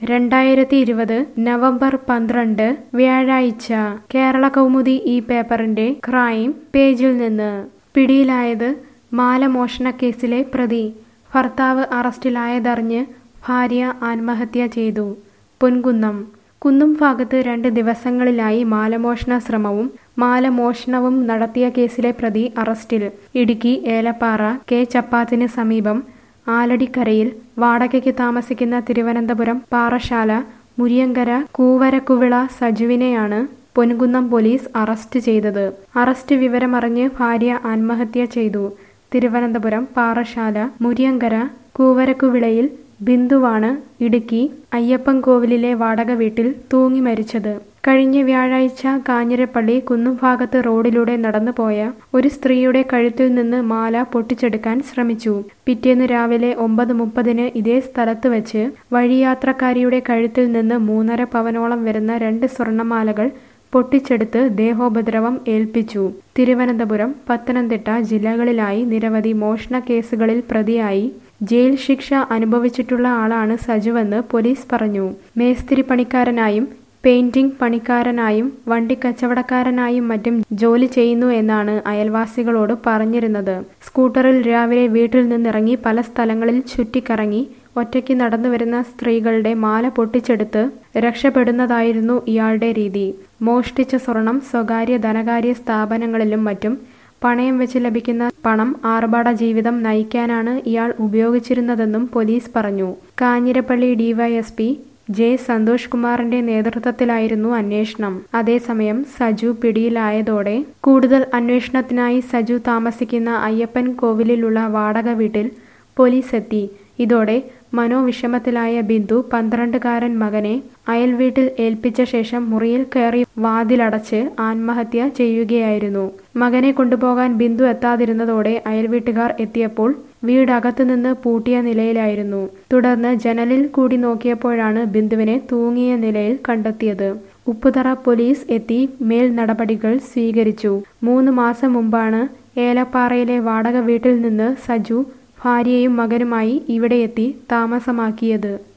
രണ്ടായിരത്തി ഇരുപത് നവംബർ പന്ത്രണ്ട് വ്യാഴാഴ്ച കേരള കൗമുദി ഈ പേപ്പറിന്റെ ക്രൈം പേജിൽ നിന്ന് പിടിയിലായത് മാലമോഷണ കേസിലെ പ്രതി ഭർത്താവ് അറസ്റ്റിലായതറിഞ്ഞ് ഭാര്യ ആത്മഹത്യ ചെയ്തു പൊൻകുന്നം കുന്നും ഭാഗത്ത് രണ്ട് ദിവസങ്ങളിലായി മാലമോഷണ ശ്രമവും മാലമോഷണവും നടത്തിയ കേസിലെ പ്രതി അറസ്റ്റിൽ ഇടുക്കി ഏലപ്പാറ കെ ചപ്പാത്തിന് സമീപം ആലടിക്കരയിൽ വാടകയ്ക്ക് താമസിക്കുന്ന തിരുവനന്തപുരം പാറശാല മുരിയങ്കര കൂവരക്കുവിള സജുവിനെയാണ് പൊൻകുന്നം പോലീസ് അറസ്റ്റ് ചെയ്തത് അറസ്റ്റ് വിവരമറിഞ്ഞ് ഭാര്യ ആത്മഹത്യ ചെയ്തു തിരുവനന്തപുരം പാറശാല മുരിയങ്കര കൂവരക്കുവിളയിൽ ബിന്ദുവാണ് ഇടുക്കി അയ്യപ്പൻകോവിലിലെ വാടക വീട്ടിൽ തൂങ്ങി മരിച്ചത് കഴിഞ്ഞ വ്യാഴാഴ്ച കാഞ്ഞിരപ്പള്ളി കുന്നുംഭാഗത്ത് റോഡിലൂടെ നടന്നുപോയ ഒരു സ്ത്രീയുടെ കഴുത്തിൽ നിന്ന് മാല പൊട്ടിച്ചെടുക്കാൻ ശ്രമിച്ചു പിറ്റേന്ന് രാവിലെ ഒമ്പത് മുപ്പതിന് ഇതേ സ്ഥലത്ത് വെച്ച് വഴിയാത്രക്കാരിയുടെ കഴുത്തിൽ നിന്ന് മൂന്നര പവനോളം വരുന്ന രണ്ട് സ്വർണമാലകൾ പൊട്ടിച്ചെടുത്ത് ദേഹോപദ്രവം ഏൽപ്പിച്ചു തിരുവനന്തപുരം പത്തനംതിട്ട ജില്ലകളിലായി നിരവധി മോഷണ കേസുകളിൽ പ്രതിയായി ജയിൽ ശിക്ഷ അനുഭവിച്ചിട്ടുള്ള ആളാണ് സജുവെന്ന് പോലീസ് പറഞ്ഞു മേസ്തിരി പണിക്കാരനായും പെയിന്റിംഗ് പണിക്കാരനായും വണ്ടി കച്ചവടക്കാരനായും മറ്റും ജോലി ചെയ്യുന്നു എന്നാണ് അയൽവാസികളോട് പറഞ്ഞിരുന്നത് സ്കൂട്ടറിൽ രാവിലെ വീട്ടിൽ നിന്നിറങ്ങി പല സ്ഥലങ്ങളിൽ ചുറ്റിക്കറങ്ങി ഒറ്റയ്ക്ക് നടന്നു വരുന്ന സ്ത്രീകളുടെ മാല പൊട്ടിച്ചെടുത്ത് രക്ഷപ്പെടുന്നതായിരുന്നു ഇയാളുടെ രീതി മോഷ്ടിച്ച സ്വർണം സ്വകാര്യ ധനകാര്യ സ്ഥാപനങ്ങളിലും മറ്റും പണയം വെച്ച് ലഭിക്കുന്ന പണം ആർഭാട ജീവിതം നയിക്കാനാണ് ഇയാൾ ഉപയോഗിച്ചിരുന്നതെന്നും പോലീസ് പറഞ്ഞു കാഞ്ഞിരപ്പള്ളി ഡിവൈഎസ്പി ജെ സന്തോഷ് കുമാറിന്റെ നേതൃത്വത്തിലായിരുന്നു അന്വേഷണം അതേസമയം സജു പിടിയിലായതോടെ കൂടുതൽ അന്വേഷണത്തിനായി സജു താമസിക്കുന്ന അയ്യപ്പൻ കോവിലിലുള്ള വാടക വീട്ടിൽ പോലീസ് എത്തി ഇതോടെ മനോവിഷമത്തിലായ ബിന്ദു പന്ത്രണ്ടുകാരൻ മകനെ അയൽവീട്ടിൽ ഏൽപ്പിച്ച ശേഷം മുറിയിൽ കയറി വാതിലടച്ച് ആത്മഹത്യ ചെയ്യുകയായിരുന്നു മകനെ കൊണ്ടുപോകാൻ ബിന്ദു എത്താതിരുന്നതോടെ അയൽവീട്ടുകാർ എത്തിയപ്പോൾ വീടകത്തു നിന്ന് പൂട്ടിയ നിലയിലായിരുന്നു തുടർന്ന് ജനലിൽ കൂടി നോക്കിയപ്പോഴാണ് ബിന്ദുവിനെ തൂങ്ങിയ നിലയിൽ കണ്ടെത്തിയത് ഉപ്പുതറ പോലീസ് എത്തി മേൽ നടപടികൾ സ്വീകരിച്ചു മൂന്ന് മാസം മുമ്പാണ് ഏലപ്പാറയിലെ വാടക വീട്ടിൽ നിന്ന് സജു ഭാര്യയും മകനുമായി ഇവിടെ എത്തി താമസമാക്കിയത്